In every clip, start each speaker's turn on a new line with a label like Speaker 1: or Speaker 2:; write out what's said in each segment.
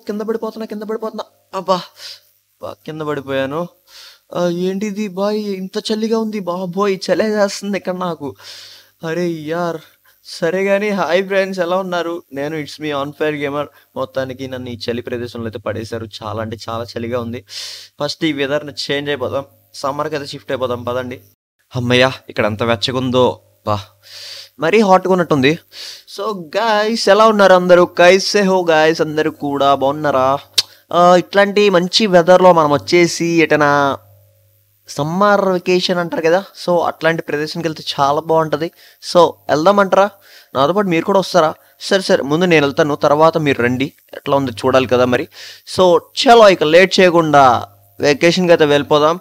Speaker 1: కింద పడిపోతున్నా కింద పడిపోతున్నా అబ్బా బా కింద పడిపోయాను ఆ, ఏంటిది బాయ్ ఇంత చలిగా ఉంది బాబోయ్ చలే చేస్తుంది ఇక్కడ నాకు అరే యార్ సరే కానీ హాయ్ ఫ్రెండ్స్ ఎలా ఉన్నారు నేను it's me on fire gamer మొత్తానికి నన్ను ఈ చలి ప్రదేశంలో అయితే పడేశారు చాలా అంటే చాలా చలిగా ఉంది ఫస్ట్ ఈ వెదర్ని చేంజ్ అయిపోదాం సమ్మర్కి అయితే షిఫ్ట్ అయిపోదాం పదండి అమ్మయ్య ఇక్కడ ఎంత వెచ్చగా ఉందో బా మరీ హాట్గా ఉన్నట్టుంది సో గాయస్ ఎలా ఉన్నారు అందరూ కైసే హో గాయస్ అందరూ కూడా బాగున్నారా ఆ, ఇట్లాంటి మంచి వెదర్లో మనం వచ్చేసి ఎటనా సమ్మర్ వెకేషన్ అంటారు కదా సో అట్లాంటి ప్రదేశానికి వెళ్తే చాలా బాగుంటుంది సో వెళ్దామంటారా నాతో పాటు మీరు కూడా వస్తారా సరే సరే ముందు నేను వెళ్తాను తర్వాత మీరు రండి ఎట్లా ఉందో చూడాలి కదా మరి సో చలో ఇక లేట్ చేయకుండా వెకేషన్కి అయితే వెళ్ళిపోదాం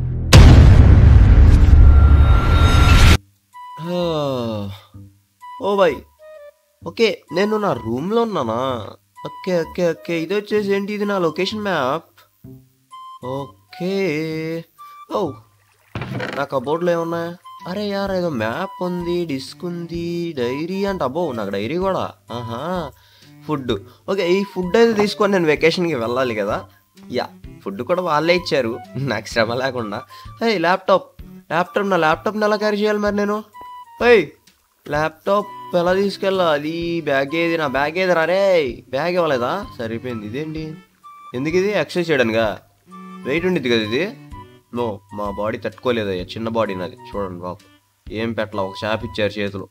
Speaker 1: ఓ బాయ్ ఓకే నేను నా రూమ్లో ఉన్నానా ఓకే ఓకే ఓకే ఇది వచ్చేసి ఏంటి ఇది నా లొకేషన్ మ్యాప్ ఓకే ఓ నా కబోర్డ్లో ఏమున్నాయి అరే యార్ ఏదో మ్యాప్ ఉంది డిస్క్ ఉంది డైరీ అంట అబ్బో నాకు డైరీ కూడా ఆహా ఫుడ్ ఓకే ఈ ఫుడ్ అయితే తీసుకొని నేను వెకేషన్కి వెళ్ళాలి కదా యా ఫుడ్ కూడా వాళ్ళే ఇచ్చారు నాకు శ్రమ లేకుండా హే ల్యాప్టాప్ ల్యాప్టాప్ నా ల్యాప్టాప్ని ఎలా క్యారీ చేయాలి మరి నేను హే ల్యాప్టాప్ ఎలా తీసుకెళ్ళాలి బ్యాగ్ ఏది నా బ్యాగ్ ఏది రే బ్యాగ్ ఇవ్వలేదా సరిపోయింది ఇదేంటి ఎందుకు ఇది ఎక్సర్సైజ్ చేయడానికా వెయిట్ ఉండిద్ది కదా ఇది నో మా బాడీ తట్టుకోలేదయ్యా చిన్న బాడీ నాది చూడండి బాబు ఏం పెట్టలా ఒక షాప్ ఇచ్చారు చేతులు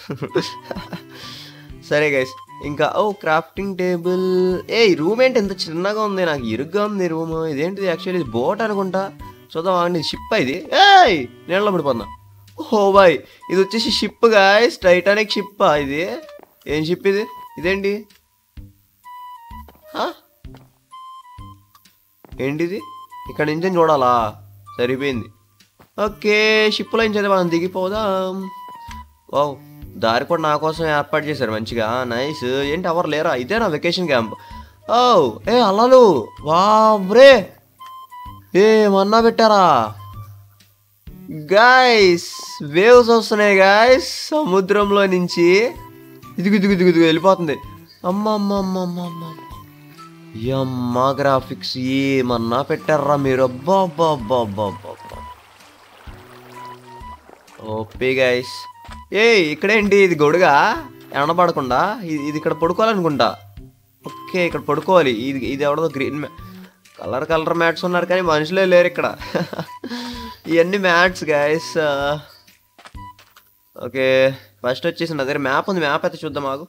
Speaker 1: సరే గైస్ ఇంకా ఓ క్రాఫ్టింగ్ టేబుల్ ఏ రూమ్ ఏంటి ఎంత చిన్నగా ఉంది నాకు ఇరుగ్గా ఉంది రూమ్ ఇదేంటిది యాక్చువల్లీ ఇది బోట్ అనుకుంటా చూద్దాం ఆగండి షిప్ ఇది ఏయ్ నీళ్ళ పడిపోతున్నా ఓ బాయ్ ఇది వచ్చేసి షిప్ గాయస్ టైటానిక్ షిప్ ఇది ఏం షిప్ ఇది ఇదేంటి హా? ఏంటిది ఇక్కడ నుంచి చూడాలా సరిపోయింది ఓకే షిప్లో నుంచి అయితే మనం దిగిపోదాం వావ్ దారి కూడా నా కోసం ఏర్పాటు చేశారు మంచిగా నైస్ ఏంటి ఎవరు లేరా ఇదే నా వెకేషన్ క్యాంప్ ఓ ఏ అల్లలు వాబ్రే ఏమన్నా పెట్టారా గాయస్ వేవ్స్ వస్తున్నాయి గాయస్ సముద్రంలో నుంచి ఇదిగు ఇదిగు ఇదిగు ఇదిగు వెళ్ళిపోతుంది అమ్మ అమ్మ అమ్మ అమ్మ అమ్మ అమ్మ. యమ్మ గ్రాఫిక్స్ ఏమన్నా పెట్టారా మీరు అబ్బా అబ్బా అబ్బా అబ్బా అబ్బా అబ్బా ఓపే గైస్ ఏ ఇక్కడేంటి ఇది గొడుగా ఎనబడకుండా ఇది ఇది ఇక్కడ పడుకోవాలనుకుంటా ఓకే ఇక్కడ పడుకోవాలి ఇది ఇది ఎవడదో గ్రీన్ మ్యా కలర్ కలర్ మ్యాట్స్ ఉన్నారు కానీ మనుషులే లేరు ఇక్కడ ఇవన్నీ మ్యాట్స్ గైస్ ఓకే ఫస్ట్ వచ్చేసి నా దగ్గర మ్యాప్ ఉంది మ్యాప్ అయితే చూద్దాం ఆగు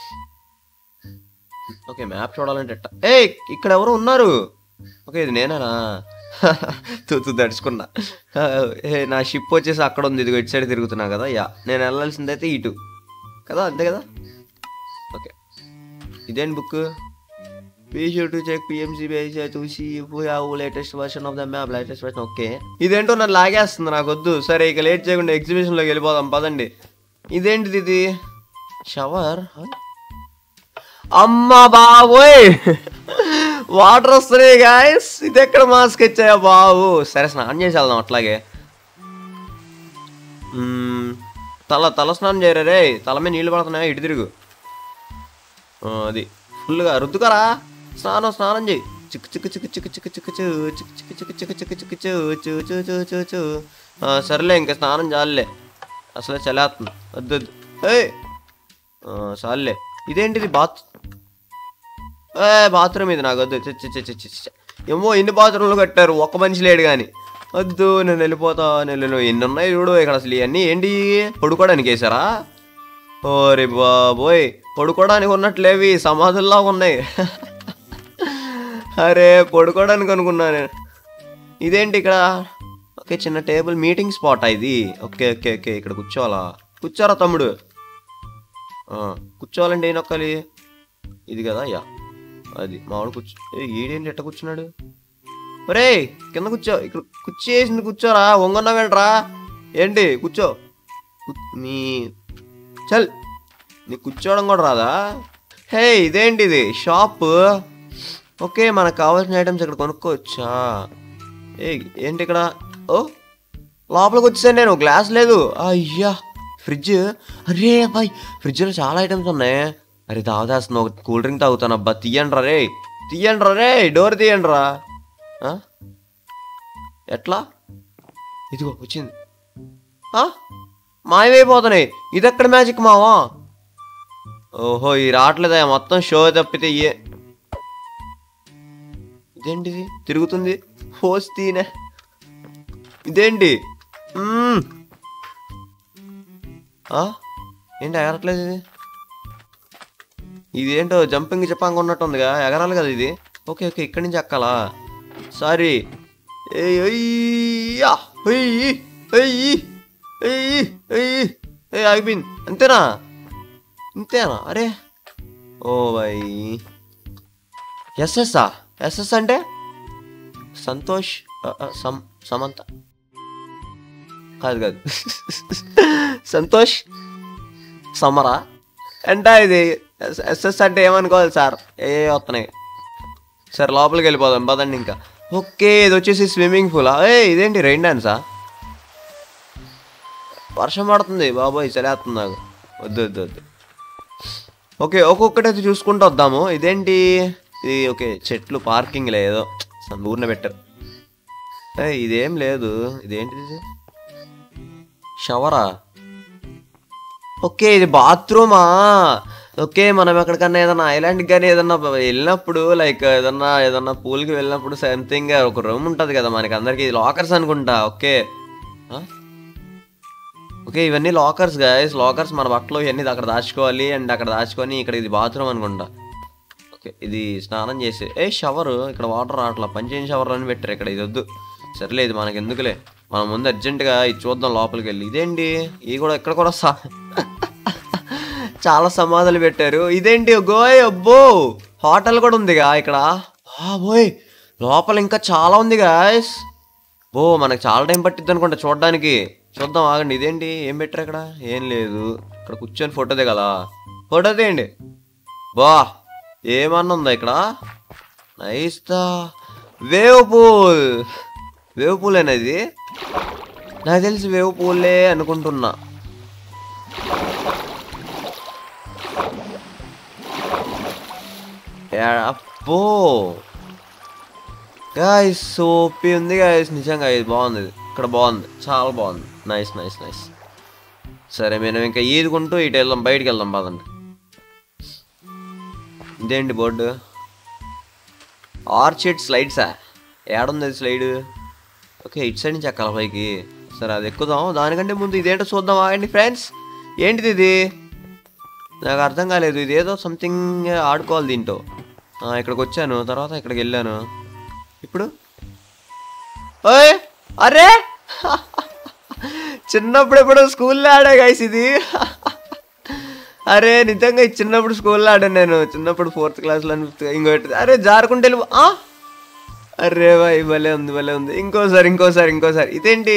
Speaker 1: ఓకే మ్యాప్ చూడాలంటే ఎట్ట ఏ ఇక్కడ ఎవరు ఉన్నారు ఓకే ఇది నేనేనా తూ తూ దడుచుకున్నా ఏ నా షిప్ వచ్చేసి అక్కడ ఉంది ఇదిగో ఇటు సైడ్ తిరుగుతున్నా కదా యా నేను వెళ్ళాల్సింది అయితే ఇటు కదా అంతే కదా ఓకే ఇదేంటి book Be sure to check PMC page to see if we have latest version of the map, latest version. Okay ఇదేంటో నన్ను లాగేస్తుంది నాకు వద్దు సరే ఇక లేట్ చేయకుండా ఎగ్జిబిషన్లోకి వెళ్ళిపోదాం పదండి ఇదేంటిది ఇది షవర్ అమ్మా బాబోయ్ వాటర్ వస్తున్నాయి గాయస్ ఇది ఎక్కడ మాస్క్ ఇచ్చాయా బాబు సరే స్నానం చేసి వెళ్దాం అట్లాగే మ్మ్, తల తల స్నానం చేయరా రే తల మీద నీళ్ళు పడుతున్నాయా ఇటు తిరుగు ఆ, అది ఫుల్గా రుద్దుకరా స్నానం స్నానం చేయి చిక్కు చిక్కు చిక్కు చిక్కు చిక్కు చిక్కు చూ చిక్కు చిక్కు చిక్కు చిక్కు చిక్కు చిక్కు చూ చూ చూ చూ చూ చూ ఆ, సర్లే ఇంకా స్నానం చాలులే అసలే చలేస్తుంది వద్దు వద్దు ఏయ్ ఆ, చాలులే ఇదేంటిది బాత్ ఏ బాత్రూమ్ ఇది నాకు వద్దు చి చి చి చి చి చి. ఏమో ఎన్ని బాత్రూమ్లు కట్టారు ఒక్క మనిషి లేడు కానీ వద్దు నేను వెళ్ళిపోతా నేను వెళ్ళను ఎన్ని ఉన్నాయి చూడు ఇక్కడ అసలు ఇవన్నీ ఏంటి పడుకోవడానికి వేసారా ఓరే బాబోయ్ పడుకోవడానికి ఉన్నట్లేవి సమాధుల్లా ఉన్నాయి అరే పడుకోవడానికి అనుకున్నా నేను ఇదేంటి ఇక్కడ ఓకే చిన్న టేబుల్ మీటింగ్ స్పాట్ ఇది ఓకే ఓకే ఓకే ఇక్కడ కూర్చోవాలా కూర్చోరా తమ్ముడు ఆ, కూర్చోవాలంటే ఏం నొక్కాలి ఇది కదా యా అది మామిడి కూర్చో ఏ, ఈడేంటి ఎట్ట కూర్చున్నాడు ఒరే కింద కూర్చో ఇక్కడ కూర్చేసింది కూర్చోరా వంగన్నావేంట్రా ఏంటి కూర్చో కు- నీ చల్ నీకు కూర్చోవడం కూడా రాదా హే ఇదేంటి ఇది షాప్ ఓకే మనకు కావాల్సిన ఐటమ్స్ ఇక్కడ కొనుక్కోవచ్చా ఏ ఏంటి ఇక్కడ ఓ లోపలికి వచ్చేసాను నేను గ్లాస్ లేదు అయ్యా ఫ్రిడ్జ్ అరే అబ్బాయి ఫ్రిడ్జ్లో చాలా ఐటమ్స్ ఉన్నాయి అరే తాగుతాస్తున్నా ఒక కూల్ డ్రింక్ తాగుతాను అబ్బా తీయండి రే తీయండి రే డోర్ తీయండి రా ఎట్లా ఇదిగో వచ్చింది ఆ? మాయమైపోతున్నాయి ఇది ఎక్కడ మ్యాజిక్ మావా ఓహో ఈ రావట్లేదా మొత్తం షో తప్పితే ఏ ఇదేంటిది తిరుగుతుంది హోస్ తీనే ఇదేంటి మ్మ్. ఆ? ఏంటి ఎగరట్లేదు ఇది ఇదేంటో జంపింగ్ చెప్పంగా ఉన్నట్టుందిగా ఎగరాలి కదా ఇది ఓకే ఓకే ఇక్కడి నుంచి ఎక్కాలా సారీ ఏయ్ అయ్యా అయ్యి అయ్యి అయ్యి అయ్యి ఏ ఆగిపోయింది అంతేనా ఇంతేనా అరే ఓ బాయ్ ఎస్ఎస్ఆ ఎస్ఎస్ అంటే సంతోష్ అ, అ, సం సమంత కాదు కాదు సంతోష్ సమరా అంటే ఇది ఎస్ఎస్ అంటే ఏమనుకోవాలి సార్ ఏ వస్తున్నాయి సరే లోపలికి వెళ్ళిపోదాం పదండి ఇంకా ఓకే ఇది వచ్చేసి స్విమ్మింగ్ పూలా ఏ ఇదేంటి రెయిన్ డాన్సా వర్షం పడుతుంది బాబోయ్ చలేస్తుంది నాకు వద్దు వద్దు వద్దు ఓకే ఒక్కొక్కటి చూసుకుంటూ వద్దాము ఇదేంటి ఇది ఓకే చెట్లు పార్కింగ్ లేదో ఊరిన పెట్టారు ఏ ఇదేం లేదు ఇదేంటిది ఇది? షవరా ఓకే ఇది బాత్రూమా ఓకే మనం ఎక్కడికన్నా ఏదన్నా ఐలాండ్కి కానీ ఏదన్నా వెళ్ళినప్పుడు లైక్ ఏదన్నా ఏదన్నా పూల్కి వెళ్ళినప్పుడు సంథింగ్ ఒక రూమ్ ఉంటుంది కదా మనకి అందరికి ఇది లాకర్స్ అనుకుంటా ఓకే ఆ? ఓకే ఇవన్నీ లాకర్స్ గాయస్ లాకర్స్ మన బట్టలు ఇవన్నీ అక్కడ దాచుకోవాలి అండ్ అక్కడ దాచుకొని ఇక్కడ ఇది బాత్రూమ్ అనుకుంటా ఓకే ఇది స్నానం చేసి ఏ షవర్ ఇక్కడ వాటర్ రావట్లా పంచేయం షవర్ అని పెట్టారు ఇక్కడ ఇది వద్దు సర్లే ఇది మనకి ఎందుకులే మనం ముందు అర్జెంటుగా ఇది చూద్దాం లోపలికి వెళ్ళి ఇదేంటి ఇది కూడా ఇక్కడ కూడా సా చాలా సమాధులు పెట్టారు ఇదేంటి గోయ్ అబ్బో హోటల్ కూడా ఉందిగా ఇక్కడ బాబోయ్ లోపల ఇంకా చాలా ఉంది గాయస్ ఓ మనకు చాలా టైం పట్టిద్ది అనుకుంటా చూడడానికి చూద్దాం ఆగండి ఇదేంటి ఏం పెట్టారు ఇక్కడ ఏం లేదు ఇక్కడ కూర్చొని ఫోటో దిగాలా ఫోటో తీయండి బా ఏమన్నా ఉందా ఇక్కడ నైస్ దా వేవ్ పూల్ వేవ్ పూల్ అనేది నాకు తెలిసి వేవ్ పూలే అనుకుంటున్నా యా, అబ్బో గాయస్ సోపి ఉంది గాయస్ నిజంగా ఇది బాగుంది ఇది. ఇక్కడ బాగుంది చాలా బాగుంది నైస్ నైస్ నైస్ సరే మేము ఇంకా ఈదుకుంటూ ఇటు వెళ్దాం బయటికి వెళ్దాం పదండి ఇదేంటి బోర్డు ఆర్చిడ్ స్లైడ్సా ఏడుంది అది స్లైడ్ ఓకే ఇటు సైడ్ నుంచి ఎక్కాలి పైకి సరే అది ఎక్కుదాం దానికంటే ముందు ఇదేంటో చూద్దాం ఆగండి ఫ్రెండ్స్ ఏంటిది ఇది నాకు అర్థం కాలేదు ఇది ఏదో సంథింగ్ ఆడుకోవాలి దీంతో ఆ, ఇక్కడికి వచ్చాను తర్వాత ఇక్కడికి వెళ్ళాను ఇప్పుడు ఓయ్ అరే చిన్నప్పుడు ఎప్పుడు స్కూల్లో ఆడా గైస్ ఇది అరే నిజంగా ఇది చిన్నప్పుడు స్కూల్లో ఆడాను నేను చిన్నప్పుడు ఫోర్త్ క్లాస్లో ఇంకోటి అరే జారుకుంటే వెళ్ళి ఆ? అరే బాయ్ భలే ఉంది భలే ఉంది ఇంకోసారి ఇంకోసారి ఇంకోసారి ఇదేంటి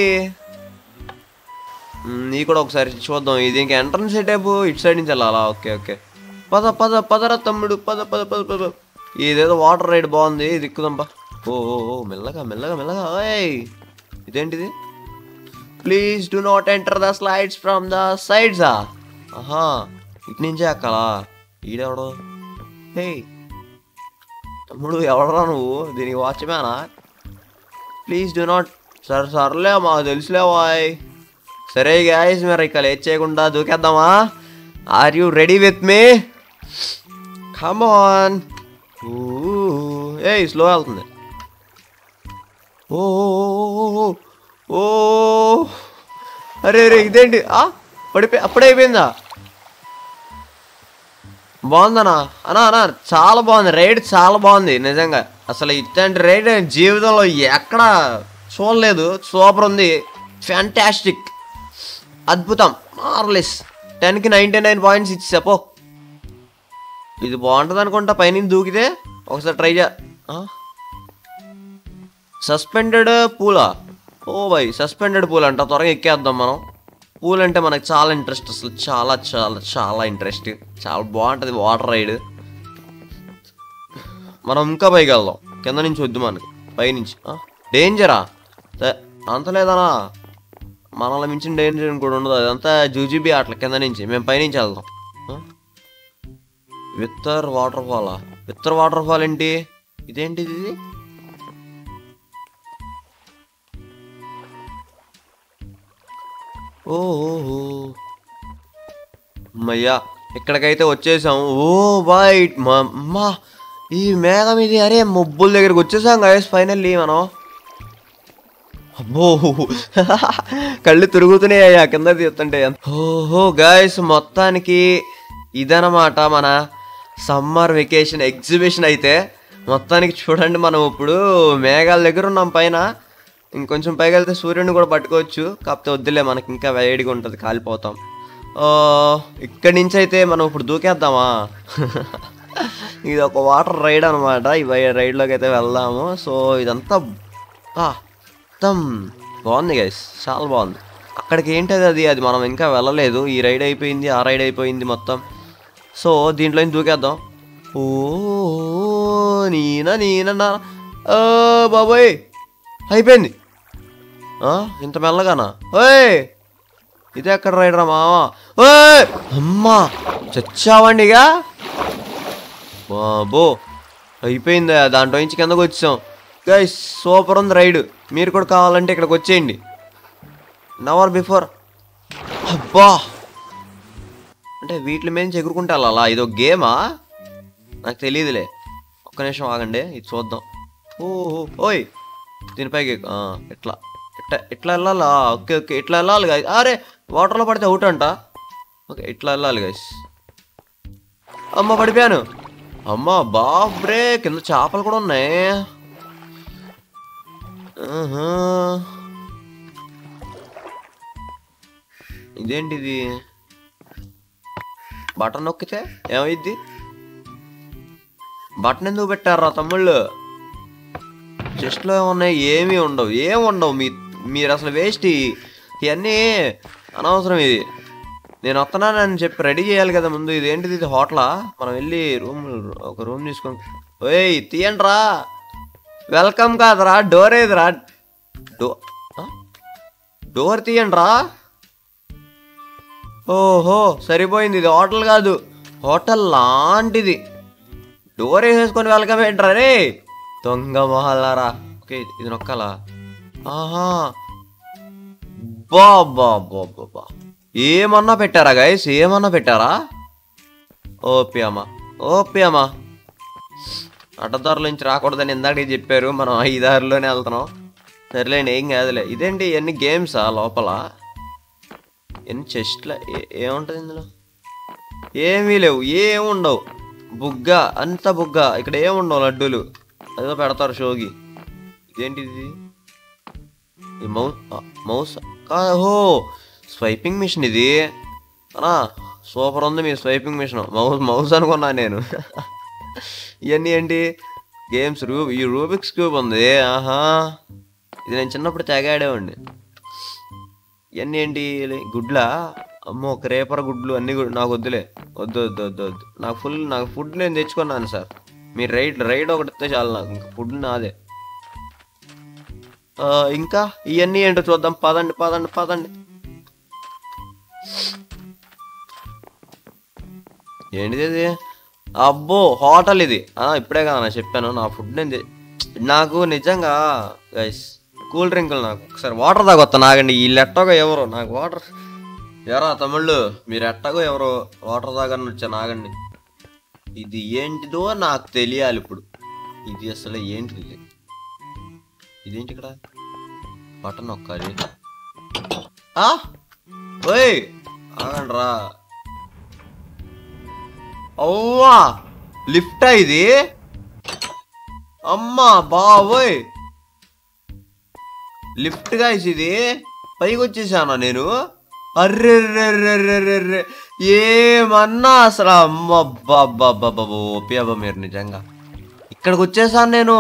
Speaker 1: మ్, నీ కూడా ఒకసారి చూద్దాం ఇది ఇంకా ఎంట్రన్స్ టైపు ఇటు సైడ్ నుంచి వెళ్ళాలా ఓకే ఓకే పద పద పదరా తమ్ముడు పద పద పద పద ఇదేదో వాటర్ రైడ్ బాగుంది ఇది ఎక్కుదాంపా ఓ ఓ ఓ మెల్లగా మెల్లగా మెల్లగా ఓయ్ ఇదేంటిది please do not enter the slides from the సైడ్సా ఆహా ఇటు నుంచే ఎక్కాలా ఈడెవడు హే తమ్ముడు ఎవడరా నువ్వు దీనికి వాచ్మ్యానా ప్లీజ్ డు నాట్ సరే సర్లే మాకు తెలుసులే వాయ్ సరే గాయస్ మరి ఇక లేట్ చేయకుండా దూకేద్దామా are you ready with me come on ఏ స్లో వెళ్తుంది ఓ ఓ, ఓ, ఓ, ఓ, ఓ అరే అరే ఇదేంటి ఆ పడిపోయి అప్పుడే అయిపోయిందా బాగుందనా అనా అనా చాలా బాగుంది రైడ్ చాలా బాగుంది నిజంగా అసలు ఇట్లాంటి రైడ్ జీవితంలో ఎక్కడ చూడలేదు సూపర్ ఉంది ఫ్యాంటాస్టిక్ అద్భుతం మార్లెస్ టెన్కి నైంటీ నైన్ పాయింట్స్ ఇచ్చి చెప్పో ఇది బాగుంటుంది అనుకుంటా పైన దూకితే ఒకసారి ట్రై చే సస్పెండెడ్ పూలా ఓ బై సస్పెండెడ్ పూల్ అంట త్వరగా ఎక్కేద్దాం మనం పూల్ అంటే మనకు చాలా ఇంట్రెస్ట్ అసలు చాలా చాలా చాలా ఇంట్రెస్ట్ చాలా బాగుంటుంది వాటర్ రైడ్ మనం ఇంకా పైకి వెళ్దాం కింద నుంచి వద్దు మనకి పైనుంచి డేంజరా అంత లేదనా మనల్ని మించిన డేంజర్ కూడా ఉండదు అదంతా జూజీబీ ఆటల కింద నుంచి మేము పైనుంచి వెళ్దాం ఆ? విత్తర్ వాటర్ ఫాలా విత్తర్ వాటర్ ఫాల్ ఏంటి ఇదేంటిది ఇది ఓహో అమ్మయ్యా ఇక్కడికైతే వచ్చేసాం ఓ వైట్ మా అమ్మా ఈ మేఘం ఇది అరే మబ్బుల దగ్గరికి వచ్చేసాం గైస్ ఫైనల్లీ మనం అబ్బో కళ్ళు తిరుగుతున్నాయి అయ్యా కింద తీస్తుంటే ఓహో గాయస్ మొత్తానికి ఇదనమాట మన సమ్మర్ వెకేషన్ ఎగ్జిబిషన్ అయితే మొత్తానికి చూడండి మనం ఇప్పుడు మేఘాల దగ్గర ఉన్నాం పైన ఇంకొంచెం పైకి వెళ్తే సూర్యుడిని కూడా పట్టుకోవచ్చు కాకపోతే వద్దులే మనకి ఇంకా వేడిగా ఉంటుంది కాలిపోతాం ఆ, ఇక్కడి నుంచి అయితే మనం ఇప్పుడు దూకేద్దామా ఇది ఒక వాటర్ రైడ్ అనమాట ఈ రైడ్లోకి అయితే వెళ్దాము సో ఇదంతా ఆ, మొత్తం బాగుంది గైస్ చాలా బాగుంది అక్కడికి ఏంటది అది అది మనం ఇంకా వెళ్ళలేదు ఈ రైడ్ అయిపోయింది ఆ రైడ్ అయిపోయింది మొత్తం సో దీంట్లో దూకేద్దాం ఓ నీనా నీనా ఓ బాబోయ్ అయిపోయింది ఆ, ఇంత మెల్లగానా ఓయ్ ఇది ఎక్కడ రైడరా మావా ఓయ్ అమ్మా చచ్చావండిగా బాబో అయిపోయిందా దాంట్లో నుంచి కిందకు వచ్చాం గైస్ సూపర్ ఉంది రైడ్ మీరు కూడా కావాలంటే ఇక్కడికి వచ్చేయండి నవర్ బిఫోర్ అబ్బా అంటే వీటి మీద నుంచి ఎగురుకుంటే అలా ఇది ఒక గేమా నాకు తెలియదులే ఒక్క నిమిషం ఆగండి ఇది చూద్దాం ఓ ఓయ్ దీనిపైకి ఎక్కు. ఆ, ఇట్లా ఇట్లా ఇట్లా వెళ్ళాలా ఓకే ఓకే ఇట్లా వెళ్ళాలి గాయస్ అరే వాటర్లో పడితే అవుట్ అంట ఓకే ఇట్లా వెళ్ళాలి గైస్ అమ్మ పడిపోయాను అమ్మ బాబ్రే కింద చేపలు కూడా ఉన్నాయి ఆహా. ఇదేంటిది బటన్ నొక్కితే ఏమైద్ది బటన్ ఎందుకు పెట్టారా తమ్ముళ్ళు చెస్ట్లో ఏమున్నాయి ఏమీ ఉండవు ఏం ఉండవు మీ మీరు అసలు వేస్ట్ ఇవన్నీ అనవసరం ఇది నేను వస్తున్నానని చెప్పి రెడీ చేయాలి కదా ముందు ఇది ఏంటిది ఇది హోటలా మనం వెళ్ళి రూమ్ ఒక రూమ్ తీసుకొని ఓయ్ తీయండి రా వెల్కమ్ కాదురా డోర్ ఏదిరా డో ఆ? డోర్ తీయండి రా ఓహో సరిపోయింది ఇది హోటల్ కాదు హోటల్ లాంటిది డోర్ వేసేసుకొని వెల్కమ్ ఏంట్రా రే దొంగ మొహల్లారా ఓకే ఇది నొక్కాలా ఆహా బా బా బా బా బా ఏమన్నా పెట్టారా గైస్ ఏమన్నా పెట్టారా ఓపి అమ్మా ఓపి అమ్మా అడ్డదారుల నుంచి రాకూడదని ఇందాకే చెప్పారు మనం ఈ దారిలోనే వెళ్తున్నాం సర్లేండి ఏం కాదులే ఇదేంటి ఇవన్నీ గేమ్సా లోపల ఎన్ని చెస్ట్ల ఏముంటుంది ఇందులో ఏమీ లేవు ఏమి ఉండవు బుగ్గ అంత బుగ్గ ఇక్కడ ఏముండవు లడ్డూలు అదో పెడతారు షోకి ఇదేంటిది ఈ మౌస్ మౌస్ ఓహో స్వైపింగ్ మిషన్ ఇది అనా సూపర్ ఉంది మీ స్వైపింగ్ మిషన్ మౌస్ మౌస్ అనుకున్నా నేను ఇవన్నీ ఏంటి గేమ్స్ రూ ఈ రూబిక్స్ క్యూబ్ ఉంది ఆహా ఇది నేను చిన్నప్పుడు తెగ ఆడేవాడిని ఇవన్నీ ఏంటి గుడ్లా అమ్మో ఒక రేపర గుడ్లు అన్ని కూడా నాకు వద్దులే వద్దు వద్దు వద్దు వద్దు నాకు ఫుల్ నాకు ఫుడ్ నేను తెచ్చుకున్నాను సార్ మీరు రైడ్ రైడ్ ఒకటి ఇస్తే చాలు నాకు ఇంకా ఫుడ్ నాదే ఆ, ఇంకా ఇవన్నీ ఏంటో చూద్దాం పదండి పదండి పదండి ఏంటిది ఇది అబ్బో హోటల్ ఇది ఆ, ఇప్పుడే కదా నేను చెప్పాను నా ఫుడ్ నేను తె- నాకు నిజంగా గైస్ కూల్ డ్రింకులు నాకు ఒకసారి వాటర్ తాగొస్తా నాగండి వీళ్ళు ఎట్టగో ఎవరు నాకు వాటర్ ఎరా తమిళ్ళు మీరు ఎట్టగో ఎవరో వాటర్ తాగని వచ్చా నాగండి ఇది ఏంటిదో నాకు తెలియాలి ఇప్పుడు ఇది అసలు ఏంటిది ఇది? ఇదేంటి ఇక్కడ బటన్ నొక్కాలి ఆ ఓయ్ ఆగండి రా అవ్వా లిఫ్టా ఇది అమ్మా బావోయ్ లిఫ్ట్ గాయస్ ఇది పైకి వచ్చేసానా నేను అర్రెర్రెర్రెర్రెర్రె ఏమన్నా అసలు అమ్మ బాబా ఓపి అబ్బా మీరు నిజంగా ఇక్కడికి వచ్చేసాను నేను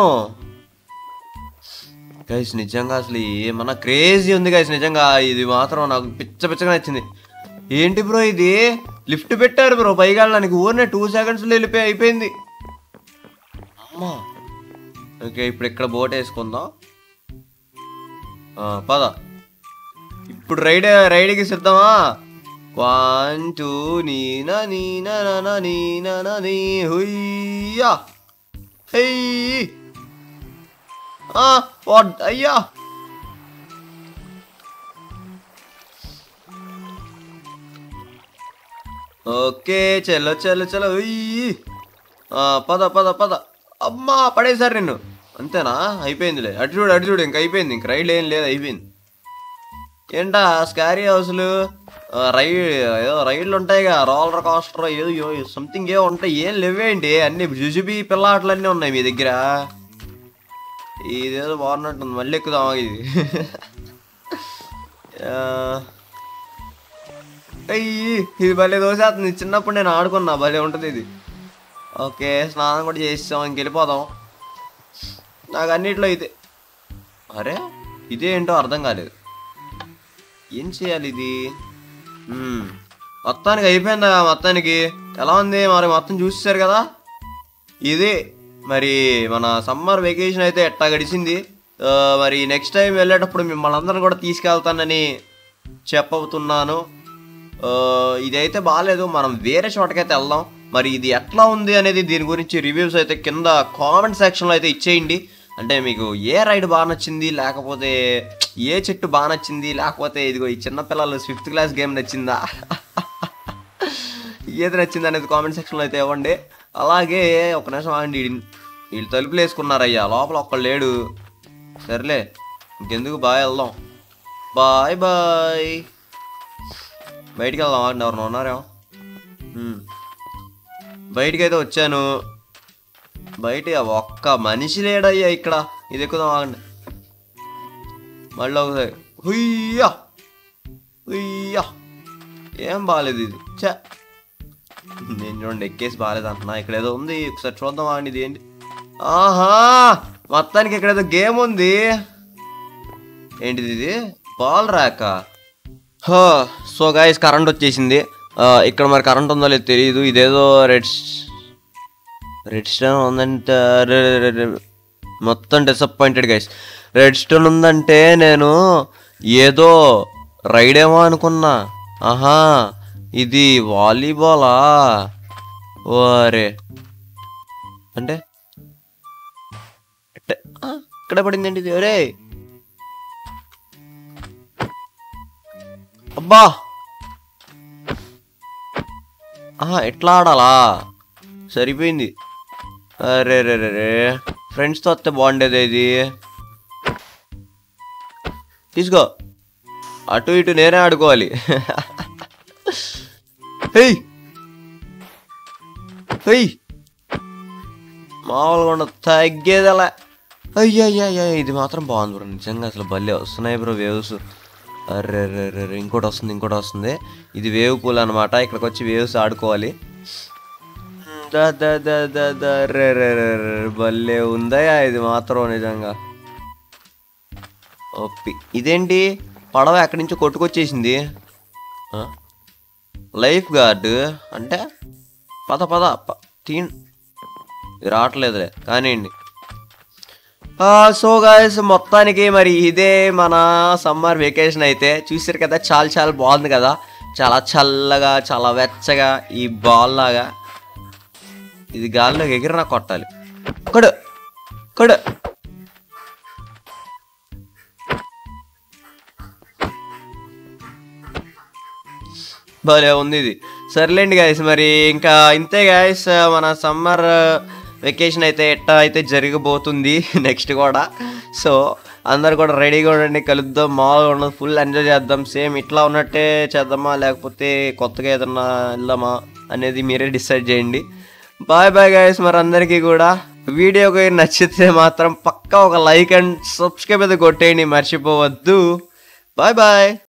Speaker 1: గైస్ నిజంగా అసలు ఏమన్నా క్రేజీ ఉంది గైస్ నిజంగా ఇది మాత్రం నాకు పిచ్చ పిచ్చగా నచ్చింది ఏంటి బ్రో ఇది లిఫ్ట్ పెట్టారు బ్రో పైకి వెళ్ళడానికి ఊరినే టూ సెకండ్స్లో వెళ్ళిపోయి అయిపోయింది అమ్మా ఓకే ఇప్పుడు ఇక్కడ బోట్ వేసుకుందాం ఆ, పద ఇప్పుడు రైడ్ రైడ్కి సిద్ధమా వన్ టూ నీనా నీనా నానా నీనా నా నీ హుయ్యా హెయ్ ఆ, వాడ్ అయ్యా ఓకే చలో చలో చలో ఉయ్యి. ఆ, పద పద పద అమ్మా పడేసారు నిన్ను అంతేనా అయిపోయిందిలే అటు చూడు అటు చూడు ఇంక అయిపోయింది ఇంక రైలు ఏం లేదు అయిపోయింది ఏంటా స్కారీ హౌస్లు రైడ్ ఏదో రైళ్ళు ఉంటాయిగా రోలర్ కాస్టర్ ఏదో సంథింగ్ ఏవో ఉంటాయి ఏం లేవేంటి అన్ని జుజుబి పిల్లాటలన్నీ ఉన్నాయి మీ దగ్గర ఇదేదో బాగున్నట్టుంది మళ్ళీ ఎక్కుదామా ఇది ఆ, అయ్యి ఇది భలే దోసేస్తుంది చిన్నప్పుడు నేను ఆడుకున్నా భలే ఉంటుంది ఇది ఓకే స్నానం కూడా చేసాం ఇంక వెళ్ళిపోదాం నాకు అన్నిట్లో ఇదే అరే ఇదేంటో అర్థం కాలేదు ఏం చేయాలి ఇది మ్మ్. మొత్తానికి అయిపోయిందా మొత్తానికి ఎలా ఉంది మరి మొత్తం చూసేశారు కదా ఇది మరి మన సమ్మర్ వెకేషన్ అయితే ఎట్టా గడిచింది ఆ, మరి నెక్స్ట్ టైం వెళ్ళేటప్పుడు మిమ్మల్ని అందరిని కూడా తీసుకెళ్తానని చెప్పబోతున్నాను ఆ, ఇదైతే బాగాలేదు మనం వేరే చోటకైతే వెళ్దాం మరి ఇది ఎట్లా ఉంది అనేది దీని గురించి రివ్యూస్ అయితే కింద కామెంట్ సెక్షన్లో అయితే ఇచ్చేయండి అంటే మీకు ఏ రైడ్ బాగా నచ్చింది లేకపోతే ఏ చెట్టు బాగా నచ్చింది లేకపోతే ఇదిగో ఈ చిన్నపిల్లలు ఫిఫ్త్ క్లాస్ గేమ్ నచ్చిందా ఏది నచ్చింది అనేది కామెంట్ సెక్షన్లో అయితే ఇవ్వండి అలాగే ఒక నిమిషం ఆగండి వీడి- వీళ్ళు తలుపులు వేసుకున్నారయ్యా లోపల ఒక్కడు లేడు సర్లే ఇంకెందుకు బాయ్ వెళ్దాం బాయ్ బాయ్ బయటికి వెళ్దాం ఆగండి ఎవరిని ఉన్నారేమో ఉమ్. బయటికి అయితే వచ్చాను బయట ఒక్క మనిషి లేడయ్యా ఇక్కడ ఇది ఎక్కుదాం ఆగండి మళ్ళీ ఒకసారి హుయ్యా హుయ్యా ఏం బాగాలేదు ఇది చా నేను చూడండి ఎక్కేసి బాగాలేదు అంటున్నా ఇక్కడ ఏదో ఉంది ఒకసారి చూద్దాం ఆగండి ఇది ఏంటి ఆహా మొత్తానికి ఇక్కడ ఏదో గేమ్ ఉంది ఏంటిది ఇది బాల్ రాక సో గాయస్ కరెంట్ వచ్చేసింది ఆ, ఇక్కడ మరి కరెంట్ ఉందో లేదో తెలియదు ఇదేదో రెడ్ రెడ్ స్టోన్ ఉందంటే అరే, అరే, అరే, అరే. మొత్తం డిసప్పాయింటెడ్ గైస్ రెడ్ స్టోన్ ఉందంటే నేను ఏదో రైడ్ ఏమో అనుకున్నా ఆహా ఇది వాలీబాలా ఓరే అంటే ఎట్ట- ఆ, ఇక్కడ పడింది ఏంటి ఇది ఒరే అబ్బా ఆహా ఎట్లా ఆడాలా సరిపోయింది అరే రే రే రే ఫ్రెండ్స్తో వస్తే బాగుండేది ఇది తీసుకో అటు ఇటు నేనే ఆడుకోవాలి హెయ్ హెయ్ మామూలుగా ఉండదు తగ్గేదలా అయ్యయ్యా ఇది మాత్రం బాగుంది బ్రో నిజంగా అసలు భలే వస్తున్నాయి బ్రో వేవ్స్ అర్రే రే రే రే ఇంకోటి వస్తుంది ఇంకోటి వస్తుంది ఇది వేవ్ పూల్ అనమాట ఇక్కడికి వచ్చి వేవ్స్ ఆడుకోవాలి దా దా దా దా దా రే రే రే రే భలే ఉందయా ఇది మాత్రం నిజంగా ఒప్పి ఇదేంటి పడవ ఎక్కడి నుంచో కొట్టుకొచ్చేసింది ఆ? లైఫ్ గార్డ్ అంటే పద పద ప- తీ ఇది రావట్లేదులే కానివ్వండి సో గాయస్ మొత్తానికి మరి ఇదే మన సమ్మర్ వెకేషన్ అయితే చూసారు కదా చాలా చాలా బాగుంది కదా చాలా చల్లగా చాలా వెచ్చగా ఈ బాల్ లాగా ఇది గాల్లో ఎగిరినా కొట్టాలి కొడు కొడు భలే ఉంది ఇది సర్లేండి గాయస్ మరి ఇంకా ఇంతే గాయస్ మన సమ్మర్ వెకేషన్ అయితే ఎట్టా అయితే జరగబోతుంది నెక్స్ట్ కూడా సో అందరు కూడా రెడీగా ఉండండి కలుద్దాం మామూలుగా ఉండదు ఫుల్ ఎంజాయ్ చేద్దాం సేమ్ ఇట్లా ఉన్నట్టే చేద్దామా లేకపోతే కొత్తగా ఏదన్నా వెళ్దామా అనేది మీరే డిసైడ్ చేయండి బాయ్ బాయ్ గాయస్ మరి అందరికీ కూడా వీడియోకి నచ్చితే మాత్రం పక్కా ఒక లైక్ అండ్ సబ్స్క్రైబ్ అయితే కొట్టేయండి మర్చిపోవద్దు బాయ్ బాయ్